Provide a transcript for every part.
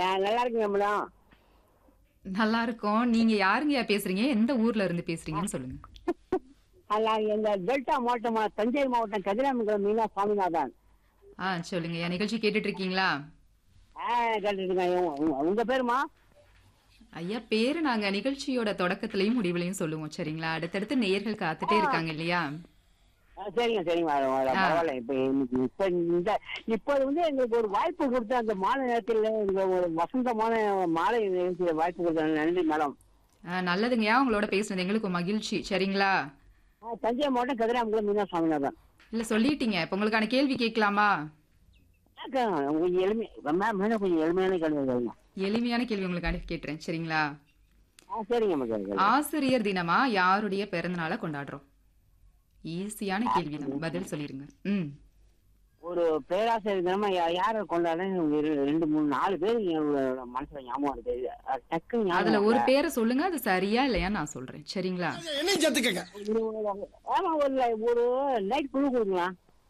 அஹ் நல்லா இருக்குங்க மேடம் நல்லா இருக்கோம் நீங்க யாருங்கய்யா பேசுறீங்க எந்த ஊர்ல இருந்து பேசுறீங்கன்னு சொல்லுங்க நல்லா எங்க டெல்டா மாவட்டம் தஞ்சை மாவட்டம் கதிராமங்கலம் மீனா சுவாமிநாதன் ஆ சொல்லுங்க என் நிகழ்ச்சி கேட்டுட்டு இருக்கீங்களா ஆஹ் கேட்டுருக்கேன் உங்க- உங்க பேருமா ஐயா பேரு நாங்க நிகழ்ச்சியோட தொடக்கத்திலையும் முடிவுலையும் சொல்லுவோம் சரிங்களா அடுத்தடுத்து நேயர்கள் காத்துட்டே இருக்காங்க இல்லையா ஆ, சரிங்க சரிங்க மேடம் மேடம். ஆ. பரவாயில்ல இப்ப இன்னைக்கு இப்ப இந்த இப்போது வந்து எங்களுக்கு ஒரு வாய்ப்பு கொடுத்த அந்த மாலை நேரத்தில் எங்க ஒரு வசந்தமான மாலை நிகழ்ச்சியில வாய்ப்பு கொடுத்த நன்றி மேடம் ஆ, நல்லதுங்கய்யா உங்களோட பேசுனது எங்களுக்கு மகிழ்ச்சி சரிங்களா ஆ, தஞ்சை மாவட்டம் கதிராமங்கலம் மீனா சுவாமிநாதன் இல்ல சொல்லிட்டீங்க இப்ப உங்களுக்கான கேள்வி கேட்கலாமா அக்கா, கொஞ்சம் எளிமை மேம் மேடம் கொஞ்சம் எளிமையான கேள்வி கேளுங்க எளிமையான கேள்வி உங்களுக்கான கேட்டுறேன் சரிங்களா ஆ சரிங்க மேடம் ஆசிரியர் தினமா யாருடைய பிறந்தநாளை கொண்டாடுறோம் ஈஸியான கேள்வி தான் பதில் சொல்லிருங்க ம் ஒரு பேராசிரியர் தினமா யா- யாரை கொண்டாடுறேன் ரெண்டு மூணு நாலு பேர் என்னோட மனசுல ஞாபகம் இருக்கு அது டக்குன்னு ஞாபகம் அதுல ஒரு வரல. பேரை சொல்லுங்க அது சரியா இல்லையா நான் சொல்றேன் சரிங்களா என்னையும் சேர்த்துக்கங்க ஒரு- ஆமா ஒரு ஒரு லைட் குழு கொடுங்களா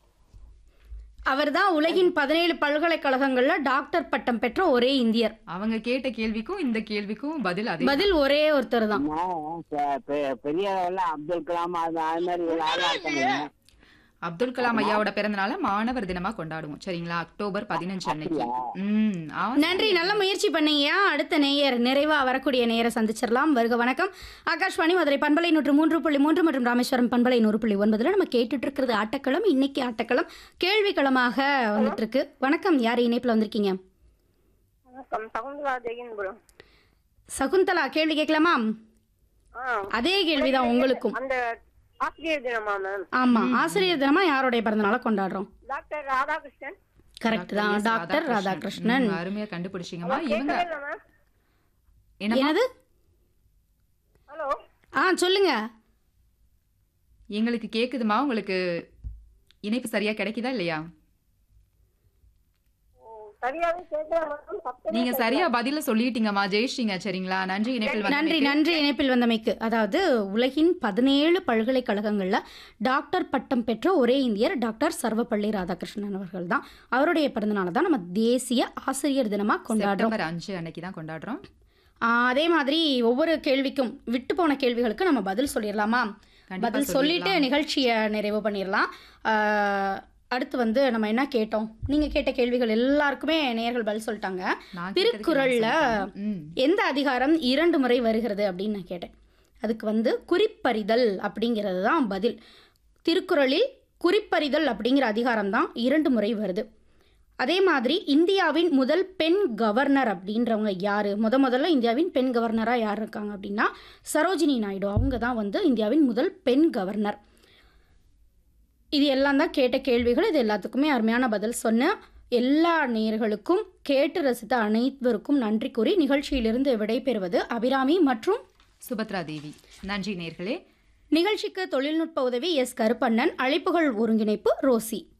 அவர்தான் உலகின் பதினேழு பல்கலைக்கழகங்கள்ல டாக்டர் பட்டம் பெற்ற ஒரே இந்தியர் அவங்க கேட்ட கேள்விக்கும் இந்த கேள்விக்கும் பதில் அதே பதில் ஒரே ஒருத்தர் தான் நான் பெ- பெ- பெரிய அளவுல அப்துல் கலாம் அது அது மாதிரி ஒரு ஆளா இருக்காங்க அப்துல் கலாம் ஐயாவோட பிறந்தநாள மாணவர் தினமா கொண்டாடுவோம் சரிங்களா அக்டோபர் பதினஞ்சு அன்னைக்கு ம் ஆ- நன்றி நல்ல முயற்சி பண்ணீங்க அடுத்த நேயர் நிறைவா வரக்கூடிய நேயரை சந்திச்சிடலாம் வருக வணக்கம் ஆகாஷ்வாணி மதுரை பண்பலை நூற்று மூன்று புள்ளி மூன்று மற்றும் ராமேஸ்வரம் பண்பலை நூறு புள்ளி ஒன்பதுல நம்ம கேட்டுட்டு இருக்கிறது ஆட்டக்களம் இன்னைக்கு ஆட்டக்களம் கேள்விக்களமாக வந்துட்டு இருக்கு வணக்கம் யார் இணைப்புல வந்திருக்கீங்க வணக்கம் சகுந்தலா ஜெயின்புரம் சகுந்தலா கேள்வி கேட்கலாமா ஆ அதே கேள்விதான் உங்களுக்கும் அந்த ஆசிரியர் தினமா மேம் ஆமா ஆசிரியர் தினமா யாருடைய பிறந்தநாளை கொண்டாடுறோம் டாக்டர் ராதாகிருஷ்ணன் கரெக்ட் தான் எஸ். டாக்டர் ராதாகிருஷ்ணன் ம், அருமையா கண்டுபிடிச்சிங்கம்மா இவங்க கேட்கவே இல்லை மேம் என்ன என்னது ஹலோ ஆ சொல்லுங்க எங்களுக்கு கேக்குதுமா உங்களுக்கு இணைப்பு சரியா கிடைக்குதா இல்லையா சரியாவே கேட்கல மேம் சத்தமே நீங்க சரியா பதில சொல்லிட்டீங்கம்மா ஜெயிச்சிங்க சரிங்களா நன்றி இணைப்பில் நன்றி வந்தமைக்கு. நன்றி இணைப்பில் வந்தமைக்கு அதாவது உலகின் பதினேழு பல்கலைக்கழகங்கள்ல டாக்டர் பட்டம் பெற்ற ஒரே இந்தியர் டாக்டர் சர்வப்பள்ளி ராதாகிருஷ்ணன் அவர்கள் தான் அவருடைய பிறந்தநாளை தான் நம்ம தேசிய ஆசிரியர் தினமா கொண்டாடுறோம் செப்டம்பர் அஞ்சு அன்னைக்கு தான் கொண்டாடுறோம் ஆ, அதே மாதிரி ஒவ்வொரு கேள்விக்கும் விட்டு போன கேள்விகளுக்கு நம்ம பதில் சொல்லிடலாமா கண்டிப்பா பதில் சொல்லிட்டு சொல்லிடலாம். நிகழ்ச்சியை நிறைவு பண்ணிடலாம் ஆ, அடுத்து வந்து நம்ம என்ன கேட்டோம் நீங்க கேட்ட கேள்விகள் எல்லாருக்குமே நேயர்கள் பதில் சொல்லிட்டாங்க நான் கேட்டதுக்கு திருக்குறள்ல என்ன சொல்லிட்டாங்க? ம். எந்த அதிகாரம் இரண்டு முறை வருகிறது அப்படின்னு நான் கேட்டேன் அதுக்கு வந்து குறிப்பறிதல் அப்படிங்கிறது தான் பதில் திருக்குறளில் குறிப்பறிதல் அப்படிங்கிற அதிகாரம் தான் இரண்டு முறை வருது அதே மாதிரி இந்தியாவின் முதல் பெண் கவர்னர் அப்படின்றவங்க யார் முத முதல்ல இந்தியாவின் பெண் கவர்னராக யார் இருக்காங்க அப்படின்னா சரோஜினி நாயுடு அவங்க தான் வந்து இந்தியாவின் முதல் பெண் கவர்னர் இது எல்லாம் தான் கேட்ட கேள்விகள் இது எல்லாத்துக்குமே அருமையான பதில் சொன்னேன் எல்லா நேயர்களுக்கும் கேட்டு ரசித்த அனைவருக்கும் நன்றி கூறி நிகழ்ச்சியிலிருந்து விடைபெறுவது அபிராமி மற்றும் சுபத்ரா தேவி நன்றி நேர்களே நிகழ்ச்சிக்கு தொழில்நுட்ப உதவி எஸ் கருப்பண்ணன் அழைப்புகள் ஒருங்கிணைப்பு ரோசி